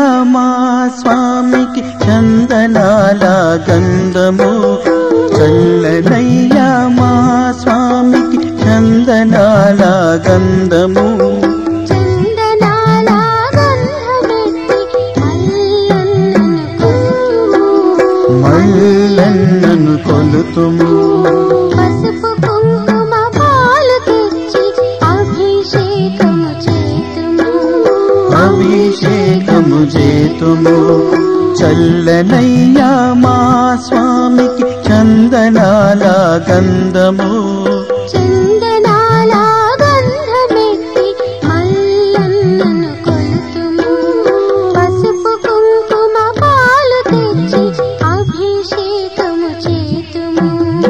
మా స్వామికి చందనాల గంధము చల్లనయ్యా మా స్వామికి చందనాల గంధము చందనాల గంధమెత్తి మల్లన్నను కొలుతుము. మల్లన్నను కొలుతుము పసుపు కుంకుమ పాలు తెచ్చి అభిషేకము చేతుము అభిషేకము చేతుము చల్లనయ్యా మా స్వామికి చందనాల గంధము చందనాల గంధమెత్తి మల్లన్నను కొలుతుము పసుపు కుంకుమ పాలు తెచ్చి అభిషేకము చేతుము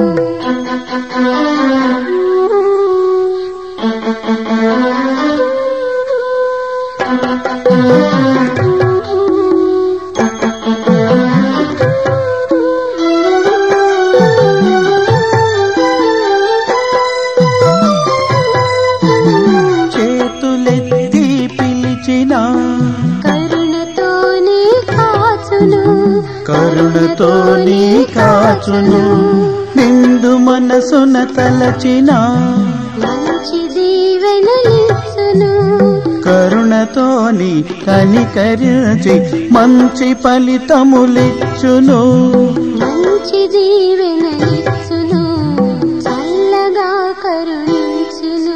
చేతులెత్తి పిలిచిన కరుణతోనే కాచును కరుణతో నీ కాచును నిండు మనసున తలచిన మంచి దీవెనలిచ్చును కరుణతోని కనికరించి మంచి ఫలితములిచ్చును మంచి దీవెనలిచ్చును చల్లగా కరుణించును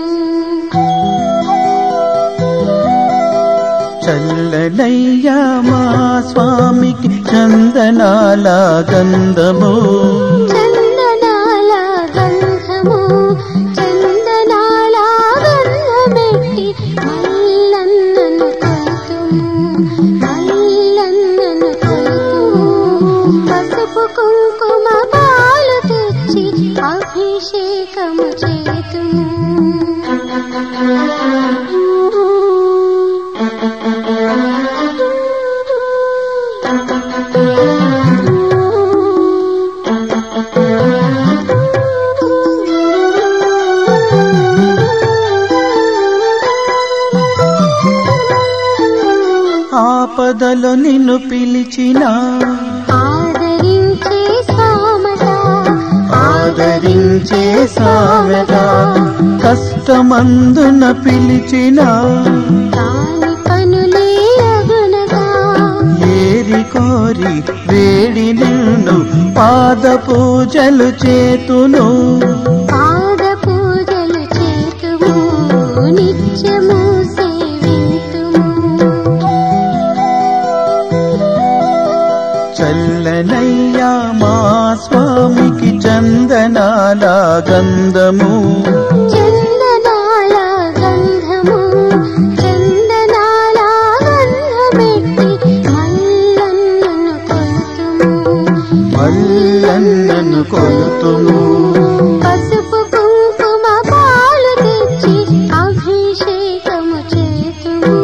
చల్లనయ్యా మా స్వామికి చందనాల గంధము చందనాల గంధము చందనాల గంధమెట్టి మల్లన్నను కొలుతుము మల్లన్నను కొలుతుము పసుపు కుంకుమ పాలు తెచ్చి అభిషేకము చేతుము ఆపదలో నిన్ను పిలిచిన ఆదరించే సామత ఆదరించే సామెత కష్టమందున పిలిచిన దాని పనులే అగునగా ఏరి కోరి వేడి నిన్ను పాద పూజలు చేతును పాద పూజలు చేతుము నిత్యము సేవింతుము చల్లనయ్యా మా స్వామికి చందనాల గంధము చందనాల గంధము చందనాల గంధమెట్టి మల్లన్నను కొలుతుము మల్లన్నను కొలుతుము పసుపు కుంకుమ పాలు తెచ్చి అభిషేకము చేతుము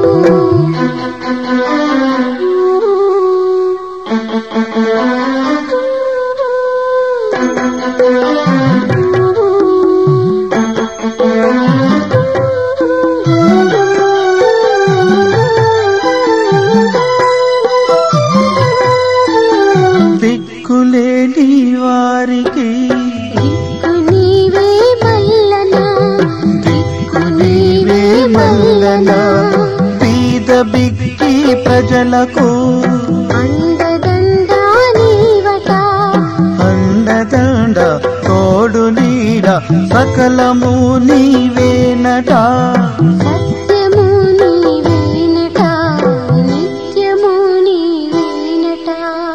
దిక్కులేని వారికి దిక్కు నీవే మల్లనా దిక్కు నీవే మల్లన బీద బిక్కి ప్రజలకు అండదండా నీవట అండదండ తోడు నీడ సకలము నీవేనట సత్యము నీవేనట నిత్యము నీవేనట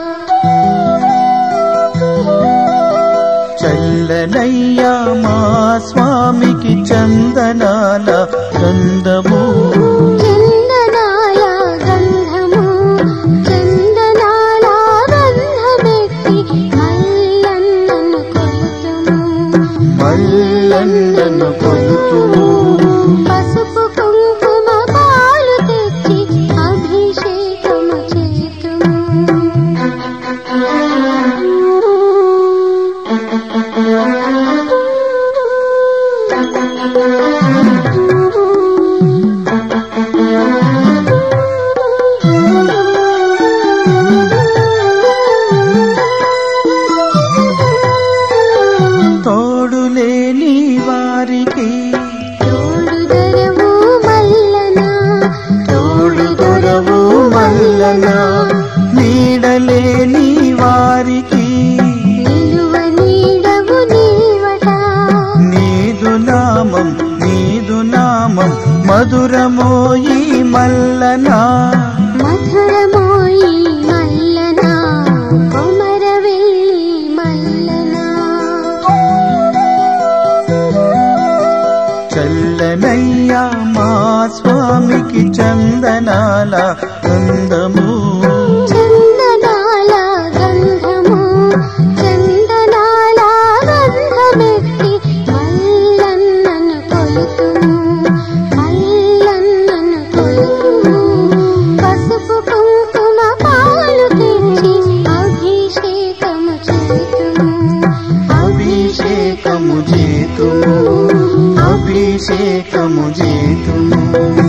చల్లనయ్యా మా స్వామికి చందనాల గంధము చందనాల గంధము చందనాల గంధమెట్టి మల్లన్నను కొలుతుము మల్లన్నను కొలుతుము పసుపు కుంకుమ పాలు తెచ్చి అభిషేకము చేతుము Thank you. మధురమోయి మల్లనా మధురమోయి మల్లనా కొమరవెల్లి మల్లనా చల్లనయ్యా మా స్వామికి చందనాల అందము చందనాల గంధము చందనాల గంధమెత్తి మల్లన్నను కొలుతుము మల్లన్నను కొలుతుము పసుపు కుంకుమ పాలు తెచ్చి అభిషేకము చేతుము అభిషేకము చేతుము అభిషేకము చేతుము